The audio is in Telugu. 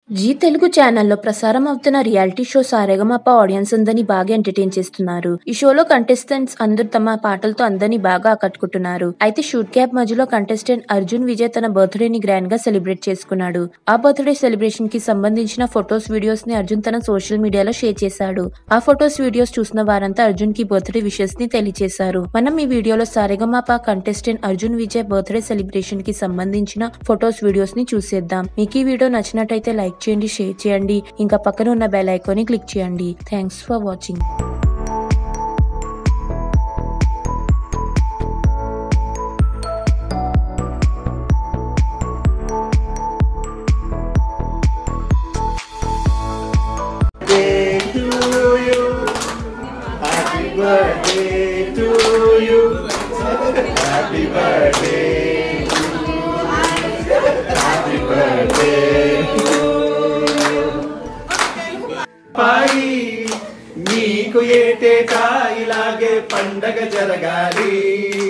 జీ తెలుగు ఛానల్లో ప్రసారం అవుతున్న రియాలిటీ షో సారెగమప ఆడియన్స్ అందరినీ బాగా ఎంటర్టైన్ చేస్తున్నారు ఈ షోలో కంటెస్టెంట్స్ అందరూ తమ పాటలతో అందరినీ బాగా ఆకట్టుకుంటున్నారు అయితే షూట్ క్యాప్ మధ్యలో కంటెస్టెంట్ అర్జున్ విజయ్ తన బర్త్డేని గ్రాండ్ గా సెలబ్రేట్ చేసుకున్నాడు ఆ బర్త్డే సెలబ్రేషన్ కి సంబంధించిన ఫొటోస్ వీడియోస్ ని అర్జున్ తన సోషల్ మీడియాలో షేర్ చేశాడు ఆ ఫొటోస్ వీడియోస్ చూసిన వారంతా అర్జున్ కి బర్త్డే విషెస్ ని తెలియజేశారు మనం ఈ వీడియోలో Saregamapa contestant Arjun Vijay birthday celebration కి సంబంధించిన ఫొటోస్ వీడియోస్ ని చూసేద్దాం మీకు ఈ వీడియో నచ్చినట్టయితే లైక్ చేయండి షేర్ చేయండి ఇంకా పక్కన ఉన్న బెల్ ఐకాన్ ని క్లిక్ చేయండి thanks for watching birthday to you. Happy birthday to you. Happy birthday to you. Happy birthday to you. పై నీకు ఏటేటా ఇలాగే పండగ జరగాలి